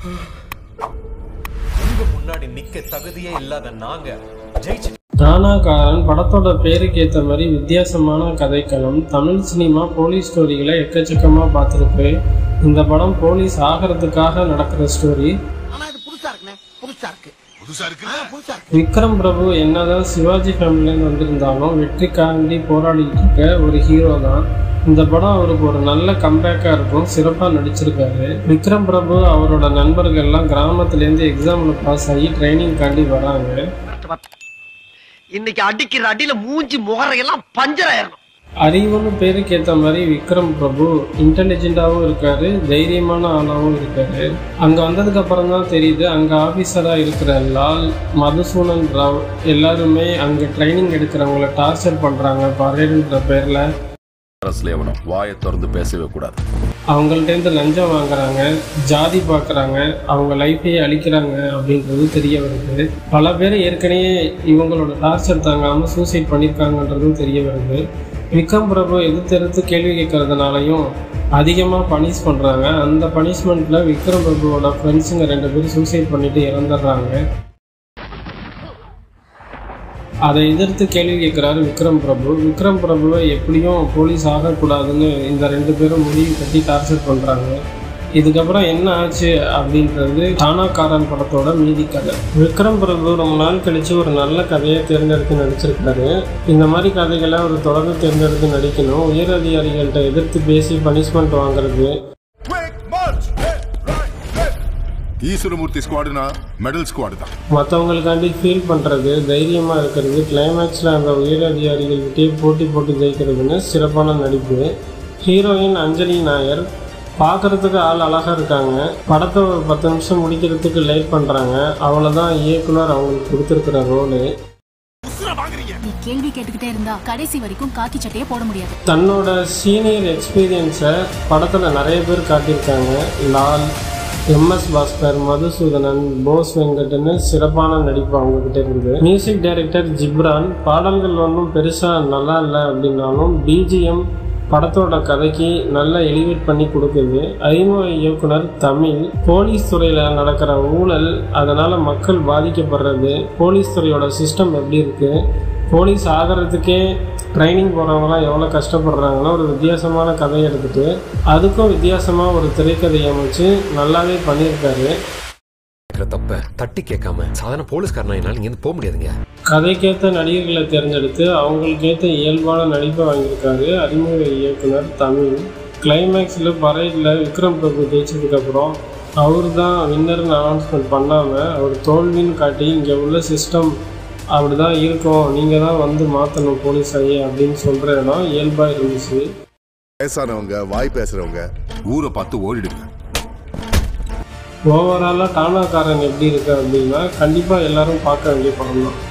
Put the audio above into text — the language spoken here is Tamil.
உங்க முன்னாடி நிக்க தகுதியே இல்லாத நாங்க ஜெயிச்சு நானாகாரன் படத்தோட பேருக்கு ஏற்ற மாதிரி வித்தியாசமான கதைக்களம் தமிழ் சினிமா போலீஸ் ஸ்டோரிகளை எக்கச்சக்கமாக பார்த்துருக்கு இந்த படம் போலீஸ் ஆகிறதுக்காக நடக்கிற ஸ்டோரி ஆனா இது புதுசா இருக்குண்ணே புதுசா இருக்கு புதுசா இருக்கு ஆ, புதுசா இருக்கு விக்ரம் பிரபு என்னதான் சிவாஜி ஃபேமிலியிலேருந்து வந்திருந்தாலும் வெற்றிக்காண்டி போராடிட்டு இருக்க ஒரு ஹீரோ தான் இந்த படம் அவருக்கு ஒரு நல்ல கம்பேக்காக இருக்கும் சிறப்பாக நடிச்சிருக்காரு விக்ரம் பிரபு அவரோட நண்பர்கள்லாம் கிராமத்துலேருந்து எக்ஸாமில் பாஸ் ஆகி ட்ரைனிங்காண்டி வராங்க இன்னைக்கு அடிக்கிற அடியில மூஞ்சி முகரையெல்லாம் பஞ்சர் ஆயிரணும் அறிவுன்னு பேருக்கு ஏற்ற மாதிரி விக்ரம் பிரபு இன்டெலிஜென்ட்டாகவும் இருக்காரு தைரியமான ஆளாகவும் இருக்காரு அங்கே வந்ததுக்கு அப்புறம் தான் தெரியுது அங்கே ஆஃபீஸராக இருக்கிற லால் மதுசூனன் ராவ் எல்லாருமே அங்கே ட்ரைனிங் எடுக்கிறவங்கள டார்ச்சர் பண்ணுறாங்க பரேடுன்ற பேரில் அரசுல எவனும் வாயை திறந்து பேசவே கூடாது அவங்கள்ட்டேருந்து லஞ்சம் வாங்குறாங்க ஜாதி பார்க்குறாங்க அவங்க லைஃபையே அழிக்கிறாங்க அப்படின்றது தெரிய வருது பல பேர் ஏற்கனவே இவங்களோட டார்ச்சர் தாங்காமல் சூசைட் பண்ணியிருக்காங்கன்றதும் தெரிய வருது விக்ரம் பிரபு எதிர்த்து எதிர்த்து கேள்வி கேட்கறதுனாலையும் அதிகமாக பனிஷ் பண்ணுறாங்க அந்த பனிஷ்மெண்ட்டில் விக்ரம் பிரபுவோட ஃப்ரெண்ட்ஸுங்க ரெண்டு பேரும் சூசைட் பண்ணிட்டு இறந்துடுறாங்க அதை எதிர்த்து கேள்வி கேட்குறாரு விக்ரம் பிரபு விக்ரம் பிரபுவை எப்படியும் போலீஸ் ஆகக்கூடாதுன்னு இந்த ரெண்டு பேரும் முடிவு கட்டி டார்ச்சர் பண்ணுறாங்க இதுக்கப்புறம் என்ன ஆச்சு அப்படின்றது தானாக்காரன் படத்தோட மீதி கதை விக்ரம் பிரபு ரொம்ப நாள் கழிச்சு ஒரு நல்ல கதையை தேர்ந்தெடுத்து நடிச்சிருக்காரு இந்த மாதிரி கதைகளை ஒரு தொடர்ந்து தேர்ந்தெடுத்து நடிக்கணும் உயர் அதிகாரிகள்கிட்ட எதிர்த்து பேசி பனிஷ்மெண்ட் வாங்குறது ஈஸ்வரமூர்த்தி ஸ்குவாடுனா மெடல் ஸ்குவாடு தான் மற்றவங்களுக்காண்டி ஃபீல் பண்ணுறது தைரியமாக இருக்கிறது கிளைமேக்ஸில் அந்த உயர் அதிகாரிகள்கிட்டயே போட்டி போட்டு ஜெயிக்கிறதுன்னு சிறப்பான நடிப்பு ஹீரோயின் அஞ்சலி நாயர் பார்க்குறதுக்கு ஆள் அழகாக இருக்காங்க படத்தை ஒரு பத்து நிமிஷம் முடிக்கிறதுக்கு லேட் பண்ணுறாங்க அவ்வளோதான் இயக்குனர் அவங்களுக்கு கொடுத்துருக்குற ரோலு நீ கேள்வி கேட்டுக்கிட்டே இருந்தா கடைசி வரைக்கும் காக்கி சட்டையே போட முடியாது தன்னோட சீனியர் எக்ஸ்பீரியன்ஸை படத்தில் நிறைய பேர் காட்டியிருக்காங்க லால் எம்எஸ் பாஸ்கர் மதுசூதனன் போஸ் வெங்கட்னு சிறப்பான நடிப்பு அவங்ககிட்ட இருந்து மியூசிக் டைரக்டர் ஜிப்ரான் பாடல்கள் ஒன்றும் பெருசாக நல்லா இல்லை அப்படின்னாலும் பிஜிஎம் படத்தோட கதைக்கு நல்ல எலிவேட் பண்ணி கொடுக்குது அறிமுக இயக்குனர் தமிழ் போலீஸ் துறையில் நடக்கிற ஊழல் அதனால் மக்கள் பாதிக்கப்படுறது போலீஸ் துறையோட சிஸ்டம் எப்படி இருக்குது போலீஸ் ஆகிறதுக்கே ட்ரைனிங் போகிறவங்களாம் எவ்வளோ கஷ்டப்படுறாங்கன்னா ஒரு வித்தியாசமான கதையை எடுத்துட்டு அதுக்கும் வித்தியாசமாக ஒரு திரைக்கதை அமைச்சு நல்லாவே பண்ணியிருக்காரு கேட்குற தப்ப தட்டி கேட்காம சாதாரண போலீஸ்காரனா என்னால் இங்கேருந்து போக முடியாதுங்க கதைக்கேற்ற நடிகர்களை தேர்ந்தெடுத்து அவங்களுக்கேற்ற இயல்பான நடிப்பை வாங்கியிருக்காரு அறிமுக இயக்குனர் தமிழ் கிளைமேக்ஸில் பரேடில் விக்ரம் பிரபு ஜெயிச்சதுக்கப்புறம் அவர் தான் வின்னர்னு அனௌன்ஸ்மெண்ட் பண்ணாமல் அவர் தோல்வின்னு காட்டி இங்கே உள்ள சிஸ்டம் அப்படி தான் இருக்கும் நீங்கள் தான் வந்து மாற்றணும் போலீஸ் ஐயே அப்படின்னு சொல்கிற இடம் இயல்பாக இருந்துச்சு வயசானவங்க வாய் பேசுறவங்க ஊரை பார்த்து ஓடிடுங்க ஓவராலாக டானாக்காரன் எப்படி இருக்கு அப்படின்னா கண்டிப்பாக எல்லாரும் பார்க்க வேண்டிய படம் தான்